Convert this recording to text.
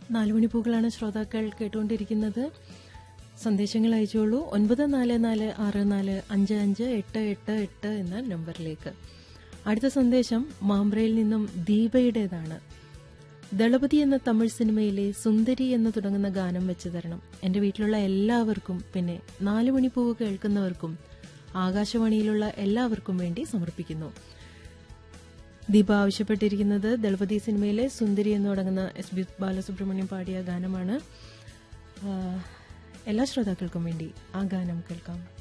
നാലുമണിപ്പൂക്കളാണ് ശ്രോതാക്കൾ കേട്ടുകൊണ്ടിരിക്കുന്നത് സന്ദേശങ്ങൾ അയച്ചോളൂ ഒൻപത് നാല് നാല് ആറ് നാല് അഞ്ച് അഞ്ച് എട്ട് എട്ട് എട്ട് എന്ന നമ്പറിലേക്ക് അടുത്ത സന്ദേശം മാമ്പ്രയിൽ നിന്നും ദീപയുടേതാണ് ദളപതി എന്ന തമിഴ് സിനിമയിലെ സുന്ദരി എന്ന് തുടങ്ങുന്ന ഗാനം വെച്ച് തരണം എന്റെ വീട്ടിലുള്ള എല്ലാവർക്കും പിന്നെ നാലു മണിപ്പൂവ് കേൾക്കുന്നവർക്കും ആകാശവാണിയിലുള്ള എല്ലാവർക്കും വേണ്ടി സമർപ്പിക്കുന്നു ദീപ ആവശ്യപ്പെട്ടിരിക്കുന്നത് ദളപതി സിനിമയിലെ സുന്ദരി എന്ന് തുടങ്ങുന്ന എസ് ബി ബാലസുബ്രഹ്മണ്യം പാടിയ ഗാനമാണ് ആ, എല്ലാ ശ്രോതാക്കൾക്കും വേണ്ടി ആ ഗാനം കേൾക്കാം